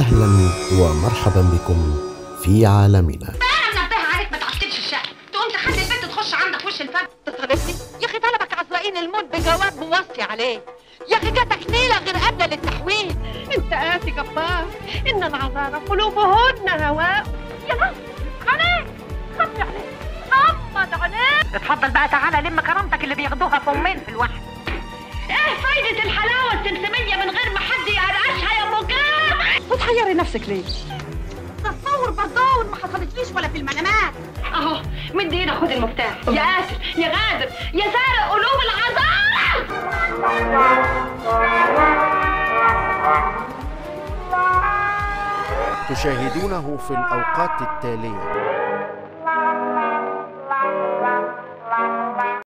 اهلا ومرحبا بكم في عالمنا انا منبهه عليك ما تعطلش الشقه تقوم تخلي البنت تخش عندك وش الفجر تطردني يا اخي طلبك عزرائيل الموت بجواب موصي عليه يا اخي جاتك نيله غير قابله للتحويل انت قاسي جبار ان العذارى قلوبهن هواء يا نص عليك خفي عليك غمض عليك اتفضل بقى تعالى لم كرامتك اللي بياخدوها في امين في الواحد ايه فايدة الحلاوة السمسمية من غير ما حد يقرقشها يا مجاب وتحيري نفسك ليه؟ تصور بردون ما حصلتليش ولا في المنامات اهو مد ايدك خد المفتاح يا قاتل يا غادر يا سارق قلوب العذارى تشاهدونه في الأوقات التالية